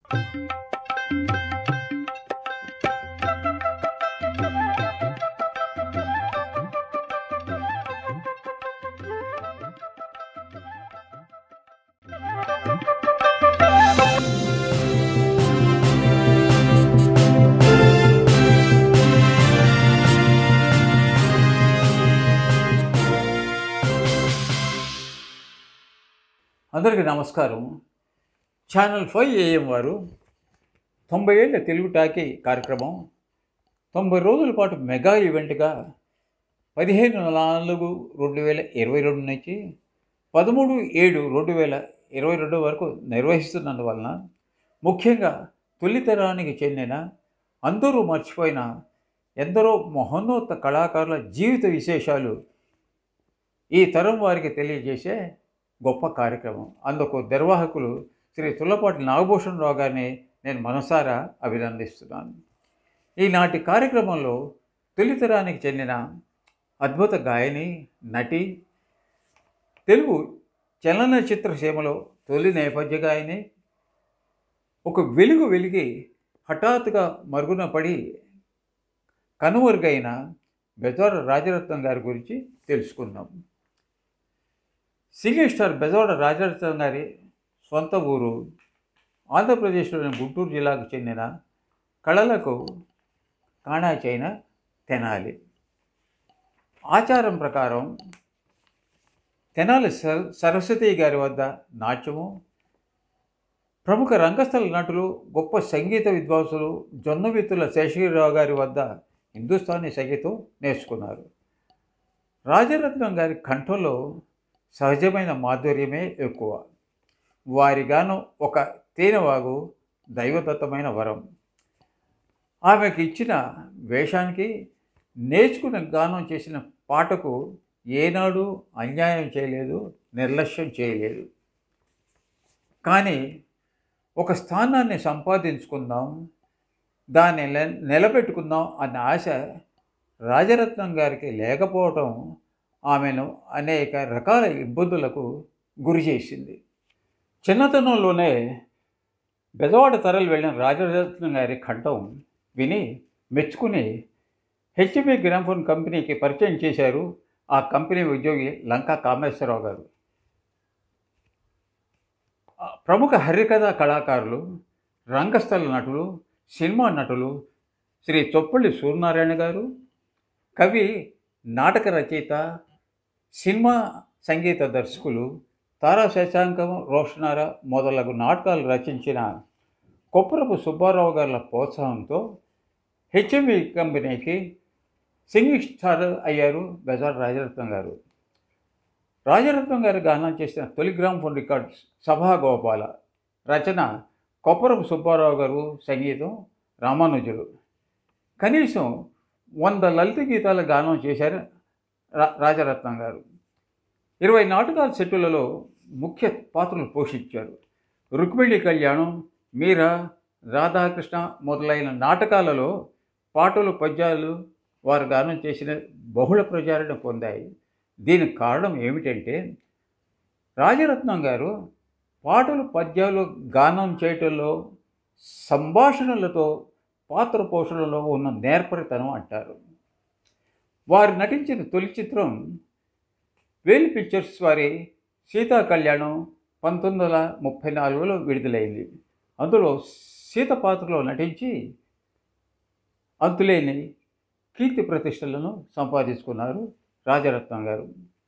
అందరికీ నమస్కారం channel five AM వారు తొంభై ఏళ్ళ తెలుగు టాకీ కార్యక్రమం తొంభై రోజుల పాటు మెగా ఈవెంట్గా పదిహేను నాలుగు రెండు వేల ఇరవై రెండు నుంచి పదమూడు ఏడు రెండు వేల ఇరవై రెండు వరకు నిర్వహిస్తున్నందువలన ముఖ్యంగా తొలితరానికి చెందిన అందరూ మర్చిపోయిన ఎందరో మహోన్నత కళాకారుల జీవిత విశేషాలు ఈ తరం వారికి తెలియజేసే గొప్ప కార్యక్రమం అందుకు నిర్వాహకులు శ్రీ తుల్లపాటి నాగభూషణ్ రావు గారిని నేను మనసారా అభినందిస్తున్నాను ఈనాటి కార్యక్రమంలో తొలితరానికి చెందిన అద్భుత గాయని నటి తెలుగు చలనచిత్ర సీమలో తొలి నేపథ్య గాయని ఒక వెలుగు వెలిగి హఠాత్తుగా మరుగున పడి కనుమరుగైన బెజవాడ రాజరత్నం గారి గురించి తెలుసుకుందాం సింగిల్ స్టార్ బెజవాడ రాజరత్నం గారి సొంత ఊరు ఆంధ్రప్రదేశ్లోని గుంటూరు జిల్లాకు చెందిన కళలకు కాణాచైన తెనాలి ఆచారం ప్రకారం తెనాలి సర సరస్వతి గారి వద్ద నాట్యము ప్రముఖ రంగస్థల నటులు గొప్ప సంగీత విద్వాంసులు జొన్నవిత్తుల శేషగిరిరావు గారి వద్ద హిందుస్థానీ సంగీతం నేర్చుకున్నారు రాజరత్నం గారి కంఠంలో సహజమైన మాధుర్యమే ఎక్కువ వారి గానం ఒక తేనెవాగు దైవదత్తమైన వరం ఆమెకు ఇచ్చిన వేషానికి నేర్చుకున్న గానం చేసిన పాటకు ఏనాడు అన్యాయం చేయలేదు నిర్లక్ష్యం చేయలేదు కానీ ఒక స్థానాన్ని సంపాదించుకుందాం దాన్ని నె- నిలబెట్టుకుందాం అన్న ఆశ రాజరత్నం గారికి లేకపోవటం ఆమెను అనేక రకాల ఇబ్బందులకు గురి చేసింది చిన్నతనంలోనే బెజవాడ తరలి వెళ్ళిన రాజరత్నం గారి కంఠం విని మెచ్చుకుని హెచ్పి గ్రామ్ఫోన్ కంపెనీకి పరిచయం చేశారు ఆ కంపెనీ ఉద్యోగి లంకా కామేశ్వరరావు గారు ఆ ప్రముఖ హరికథ కళాకారులు రంగస్థల నటులు సినిమా నటులు శ్రీ చొప్పల్లి సూర్యనారాయణ గారు కవి నాటక రచయిత సినిమా సంగీత దర్శకులు తారా శశాంకం రోషనార మొదలగు నాటకాలు రచించిన కొప్పరపు సుబ్బారావు గారి ప్రోత్సాహంతో హెచ్ఎంవి కంపెనీకి సింగింగ్ స్టార్ అయ్యారు బెజార్ రాజరత్నం గారు రాజరత్నం గారు గానం చేసిన తొలి గ్రామ్ఫోన్ రికార్డ్స్ సభా గోపాల రచన కొప్పరపు సుబ్బారావు గారు సంగీతం రామానుజులు కనీసం వంద లలిత గీతాల గానం చేశారు రా రాజరత్నం గారు ఇరవై నాటకాల సెట్టులలో ముఖ్య పాత్రలు పోషించారు రుక్మిణి కళ్యాణం మీరా రాధాకృష్ణ మొదలైన నాటకాలలో పాటలు పద్యాలు వారు గానం చేసిన బహుళ ప్రచారణ పొందాయి దీనికి కారణం ఏమిటంటే రాజరత్నం గారు పాటలు పద్యాలు గానం చేయటంలో సంభాషణలతో పాత్ర పోషణలో ఉన్న నేర్పరితనం అంటారు వారు నటించిన తొలి చిత్రం వేలు పిక్చర్స్ వారి సీతా కళ్యాణం పంతొమ్మిది వందల ముప్పై నాలుగులో విడుదలైంది అందులో సీత పాత్రలో నటించి అంతులేని కీర్తి ప్రతిష్టలను సంపాదించుకున్నారు రాజరత్నం గారు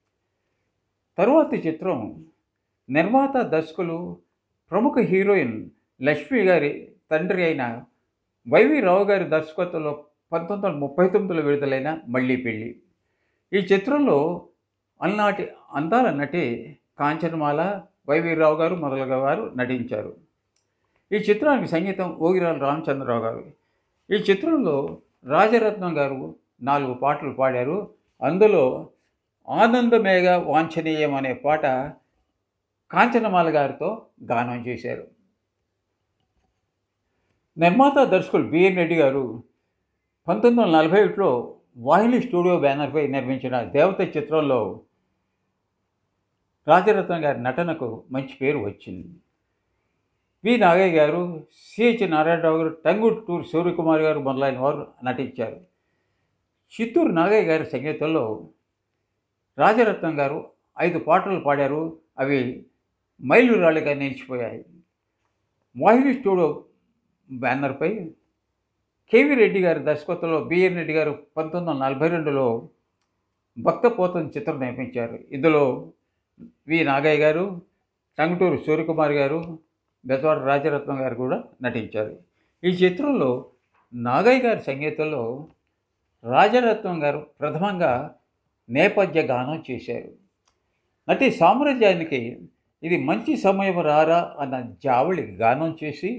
తరువాతి చిత్రం నిర్మాత దర్శకులు ప్రముఖ హీరోయిన్ లక్ష్మి గారి తండ్రి అయిన వైవి రావు గారి దర్శకత్వంలో పంతొమ్మిది వందల ముప్పై తొమ్మిదిలో విడుదలైన మళ్ళీ పెళ్ళి ఈ చిత్రంలో అలనాటి అందాల నటి కాంచనమాల వైవి రావు గారు మొదలగు వారు నటించారు ఈ చిత్రానికి సంగీతం ఓగిరాల రామచంద్రరావు గారు ఈ చిత్రంలో రాజరత్నం గారు నాలుగు పాటలు పాడారు అందులో ఆనందమేఘ వాంఛనీయం అనే పాట కాంచనమాల గారితో గానం చేశారు నిర్మాత దర్శకులు బిఎన్ రెడ్డి గారు పంతొమ్మిది వందల నలభై ఒకటిలో వాహిని స్టూడియో బ్యానర్పై నిర్మించిన దేవత చిత్రంలో రాజరత్నం గారి నటనకు మంచి పేరు వచ్చింది వి నాగయ్య గారు సిహెచ్ నారాయణరావు గారు టంగుటూరు సూర్యకుమార్ గారు మొదలైన వారు నటించారు చిత్తూరు నాగయ్య గారి సంగీతంలో రాజరత్నం గారు ఐదు పాటలు పాడారు అవి మైలురాళ్ళుగా నిలిచిపోయాయి మోహిని స్టూడియో బ్యానర్పై కేవీ రెడ్డి గారి దర్శకత్వంలో బిఎన్ రెడ్డి గారు పంతొమ్మిది వందల నలభై రెండులో భక్తపోతం చిత్రం నిర్మించారు ఇందులో వి నాగయ్య గారు టంగుటూరు సూర్యకుమార్ గారు బెజవాడ రాజరత్నం గారు కూడా నటించారు ఈ చిత్రంలో నాగయ్య గారి సంగీతంలో రాజరత్నం గారు ప్రథమంగా నేపథ్య గానం చేశారు నటి సామ్రాజ్యానికి ఇది మంచి సమయం రారా అన్న జావళి గానం చేసి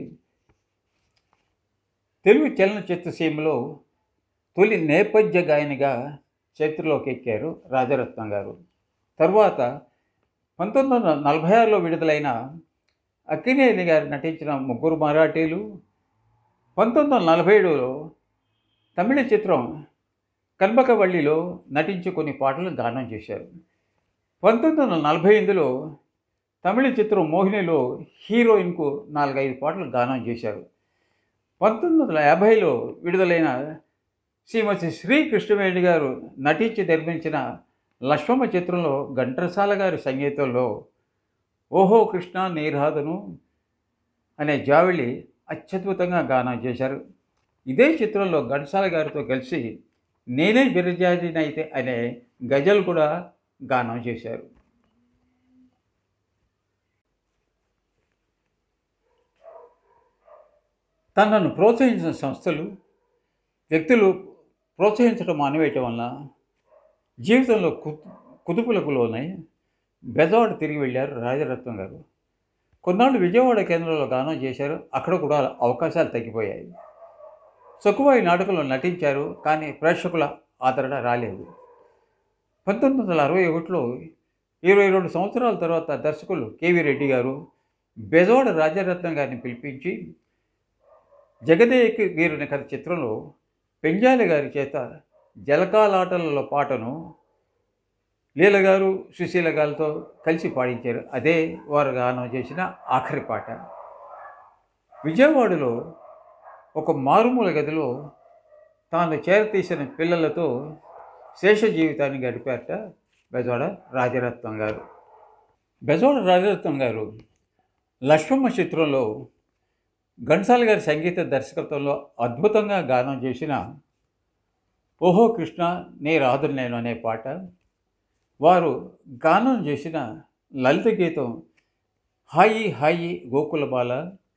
తెలుగు చలనచిత్ర సీమలో తొలి నేపథ్య గాయనిగా చరిత్రలోకి ఎక్కారు రాజరత్నం గారు తరువాత పంతొమ్మిది వందల నలభై ఆరులో విడుదలైన అక్కినేని గారు నటించిన ముగ్గురు మరాఠీలు పంతొమ్మిది వందల నలభై ఏడులో తమిళ చిత్రం కన్బకవల్లిలో నటించి కొన్ని పాటలు గానం చేశారు పంతొమ్మిది వందల నలభై ఎనిమిదిలో తమిళ చిత్రం మోహినిలో హీరోయిన్కు నాలుగైదు పాటలు గానం చేశారు పంతొమ్మిది వందల యాభైలో విడుదలైన శ్రీమతి శ్రీకృష్ణవేణి గారు నటించి నిర్మించిన లక్ష్మమ్మ చిత్రంలో ఘంటసాల గారి సంగీతంలో ఓహో కృష్ణ నీరాధను అనే జావిళి అత్యద్భుతంగా గానం చేశారు ఇదే చిత్రంలో ఘంటసాల గారితో కలిసి నేనే బిరజాజినైతే అనే గజల్ కూడా గానం చేశారు తనను ప్రోత్సహించిన సంస్థలు వ్యక్తులు ప్రోత్సహించడం మానివేయటం వల్ల జీవితంలో కు కుదుపులకు లోనై బెజవాడ తిరిగి వెళ్ళారు రాజరత్నం గారు కొన్నాళ్ళు విజయవాడ కేంద్రంలో గానం చేశారు అక్కడ కూడా అవకాశాలు తగ్గిపోయాయి సొక్కువాయి నాటకంలో నటించారు కానీ ప్రేక్షకుల ఆదరణ రాలేదు పంతొమ్మిది వందల అరవై ఒకటిలో ఇరవై రెండు సంవత్సరాల తర్వాత దర్శకులు కేవీ రెడ్డి గారు బెజవాడ రాజరత్నం గారిని పిలిపించి జగదేకి వీరుని కథ చిత్రంలో పెంజాలి గారి చేత జలకాలాటలలో పాటను లీల గారు సుశీల గారితో కలిసి పాడించారు అదే వారు గానం చేసిన ఆఖరి పాట విజయవాడలో ఒక మారుమూల గదిలో తాను చేరతీసిన పిల్లలతో శేష జీవితాన్ని గడిపారట బెజవాడ రాజరత్నం గారు బెజవాడ రాజరత్నం గారు లక్ష్మమ్మ చిత్రంలో ఘంటసాల గారి సంగీత దర్శకత్వంలో అద్భుతంగా గానం చేసిన ఓహో కృష్ణ నే రాదు నేను అనే పాట వారు గానం చేసిన లలిత గీతం హాయి హాయి గోకుల బాల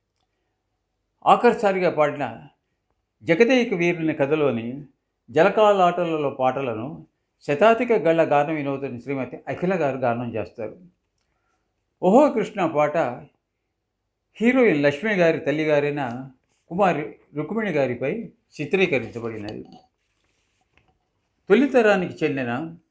ఆఖరిసారిగా పాడిన జగదేక వీరుని కథలోని జలకాలాటలలో పాటలను శతాధిక గళ్ళ గాన వినోదని శ్రీమతి అఖిల గారు గానం చేస్తారు ఓహో కృష్ణ పాట హీరోయిన్ లక్ష్మి గారి తల్లిగారైన కుమారి రుక్మిణి గారిపై చిత్రీకరించబడినది తొలితరానికి చెందిన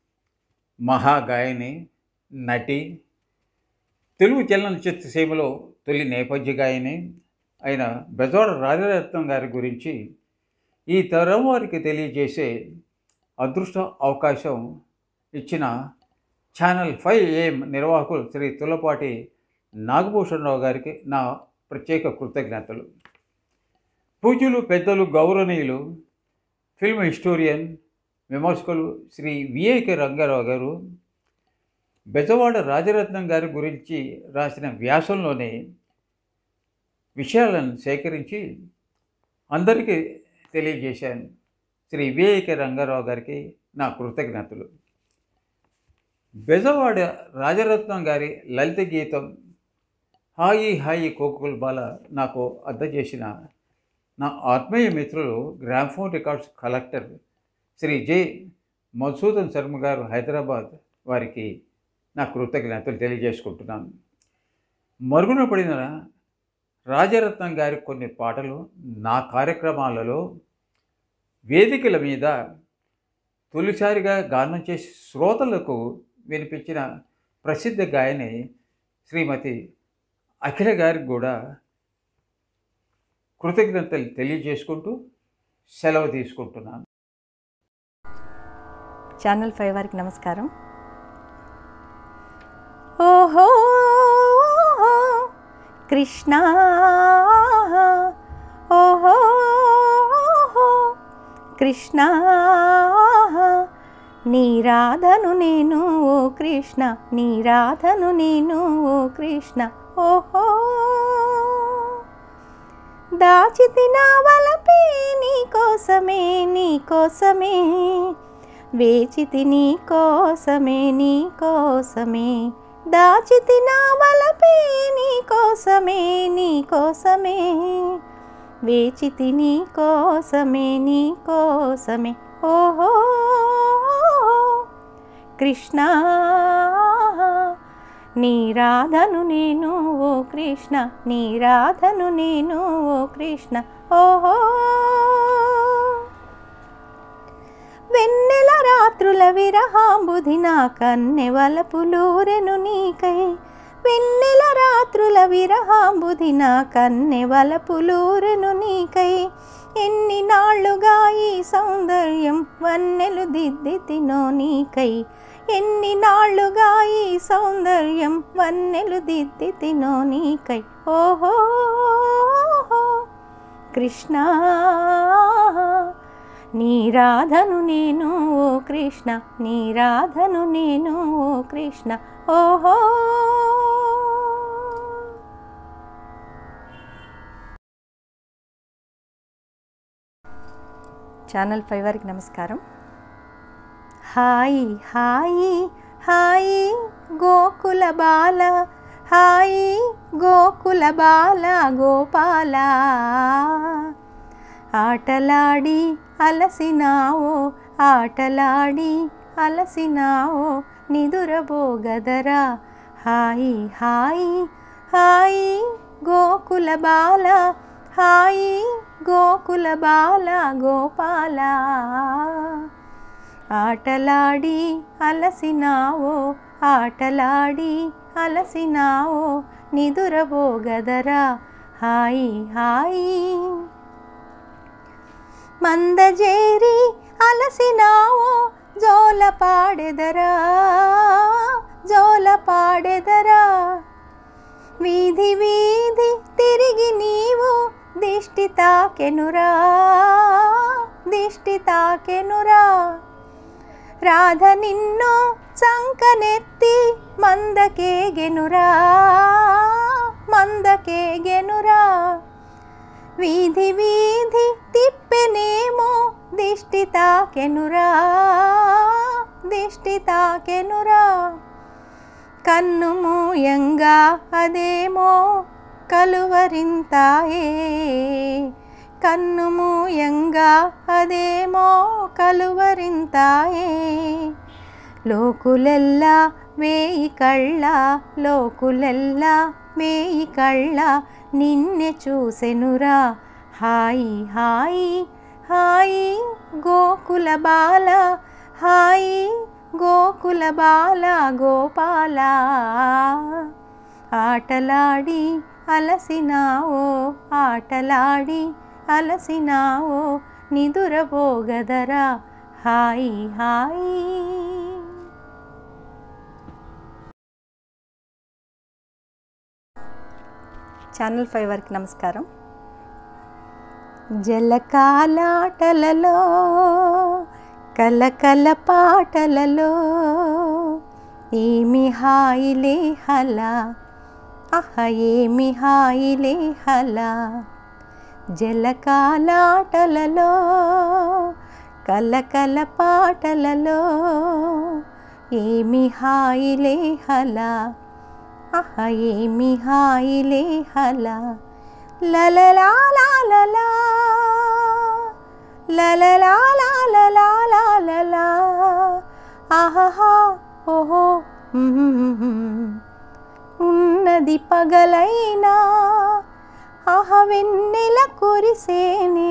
మహాగాయని నటి తెలుగు చలనచిత్ర సీమలో తొలి నేపథ్య గాయని అయిన బెజవాడ రాజరత్నం గారి గురించి ఈ తరం వారికి తెలియజేసే అదృష్ట అవకాశం ఇచ్చిన ఛానల్ ఫైవ్ ఏఎం నిర్వాహకులు శ్రీ తులపాటి నాగభూషణరావు గారికి నా ప్రత్యేక కృతజ్ఞతలు పూజ్యులు పెద్దలు గౌరవనీయులు ఫిల్మ్ హిస్టోరియన్ విమర్శకులు శ్రీ విఏకే రంగారావు గారు బెజవాడ రాజరత్నం గారి గురించి రాసిన వ్యాసంలోనే విషయాలను సేకరించి అందరికీ తెలియజేశాను శ్రీ విఏకే రంగారావు గారికి నా కృతజ్ఞతలు బెజవాడ రాజరత్నం గారి లలిత గీతం హాయి హాయి కోకుల్ బాల నాకు చేసిన నా ఆత్మీయ మిత్రులు gramophone records collector Shri J Madhusudan Sharma గారు హైదరాబాద్ వారికి నా కృతజ్ఞతలు తెలియజేసుకుంటున్నాను మరుగున పడిన రాజరత్నం గారి కొన్ని పాటలు నా కార్యక్రమాలలో వేదికల మీద తొలిసారిగా గానం చేసి శ్రోతలకు వినిపించిన ప్రసిద్ధ గాయని శ్రీమతి అఖిల గారికి కూడా కృతజ్ఞతలు తెలియజేసుకుంటూ సెలవు తీసుకుంటున్నాను ఛానల్ ఫైవ్ వారికి నమస్కారం ఓహో కృష్ణ ఓహో కృష్ణ నీ రాధను నేను ఓ కృష్ణ నీ రాధను నేను ఓ కృష్ణ ఓహో దాచితి నా వలపే నీ కోసమే నీ కోసమే వేచితి నీ కోసమే నీ కోసమే దాచితి నా వలపే నీ కోసమే నీ కోసమే వేచితి నీ కోసమే నీ కోసమే ఓహో కృష్ణ నీ రాధను నేను ఓ కృష్ణ నీ రాధను నేను ఓ కృష్ణ ఓహో వెన్నెల రాత్రుల విరహాంబుధి నా కన్నె వలపులూరెను నీకై వెన్నెల రాత్రుల విరహాంబుధి నా కన్నె వలపులూరెను నీకై ఎన్ని నాళ్ళుగా ఈ సౌందర్యం వన్నెలు దిద్దితినో నీకై ఎన్ని నాళ్ళుగా ఈ సౌందర్యం వన్నెలు దిద్దితినో నీకై ఓహో కృష్ణ నీ రాధను నేను ఓ కృష్ణ నీ రాధను నేను ఓ కృష్ణ ఓహో ఛానల్ ఫైవ్ వారికి నమస్కారం హాయి హాయి హాయి గోకుల బాల హాయి గోకుల బాల గోపాల ఆటలాడి అలసినావో ఆటలాడి అలసినావో నిదురబోగదరా హాయి హాయి హాయి గోకుల బాల హాయి గోకుల బాల గోపాల ఆటలాడి అలసినావో ఆటలాడి అలసినావో నిదురబోగదరా హాయి హాయి మందజేరి అలసినావో జోల పాడెదరా జోల పాడెదరా వీధి వీధి తిరిగి నీవు దిష్టి తాకెనురా దిష్టి తాకెనురా రాధ నిన్ను సంకనెత్తి మందకేగెనురా మందకేగెనురా వీధి వీధి తిప్పెనేమో దిష్టి తాకెనురా దిష్టి తాకెనురా కన్ను మూయంగా అదేమో కలువరింతాయే కన్ను మూయంగా అదేమో కలువరింతాయే లోకులెల్లా వేయి కళ్ళ లోకులెల్లా వేయి కళ్ళ నిన్నె చూసెనురా హాయి హాయి హాయి గోకుల బాల హాయి గోకుల బాల గోపాల ఆటలాడి అలసినావో ఆటలాడి అలసినావో నిదురబోగదరా హాయి హాయి ఛానల్ ఫైవ్ వారికి నమస్కారం జలకాలాటలలో కలకల పాటలలో ఏమి హాయిలే హలా అహ ఏమి హాయిలే హలా జలకాలాటలలో కలకల పాటలలో ఏమి హాయిలే హలా అహ ఏమి హాయిలే హలా లలలాలాలలా లలలాలాలలాలలా ఆహా ఓహో ఉన్నది పగలైనా ఆహ వెన్నెల కురిసేనే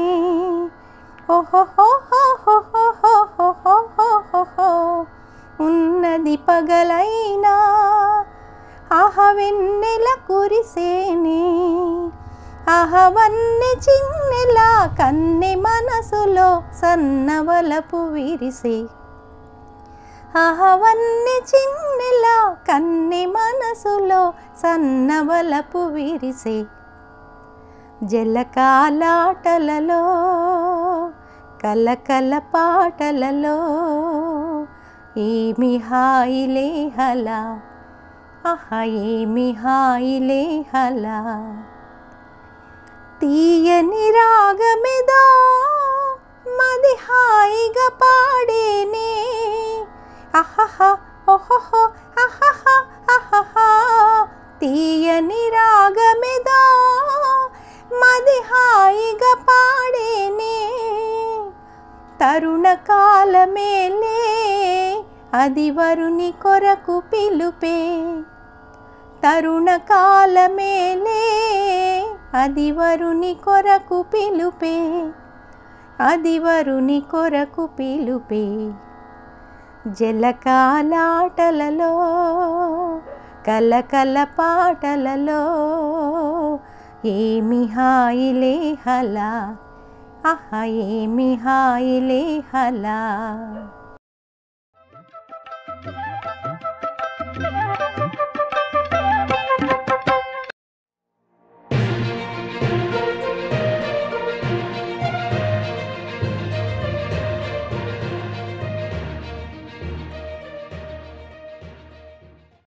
ఓహో ఉన్నది పగలైనా ఆహ వెన్నెల కురిసేనే అహవన్నె చిన్నెలా కన్నె మనసులో సన్నవలపు విరిసే అహవన్ని చిన్నెలా కన్ని మనసులో సన్నవలపు విరిసే జలకాలాటలలో కలకల పాటలలో ఏమి హాయిలే హలా ఆహా ఏమి హాయిలే హలా తీయని రాగమిదో మది హాయిగా పాడేనే అహహ ఓహో అహహ అహహ తీయని రాగమిదో మది హాయిగా పాడేనే తరుణ కాలమేలే అది వరుని కొరకు పిలుపే తరుణ కాలమేలే అది వరుని కొరకు పిలుపే అది వరుని కొరకు పిలుపే జలకాలాటలలో కలకల పాటలలో ఏమి హాయిలే హలా ఆహా ఏమి హాయిలే హలా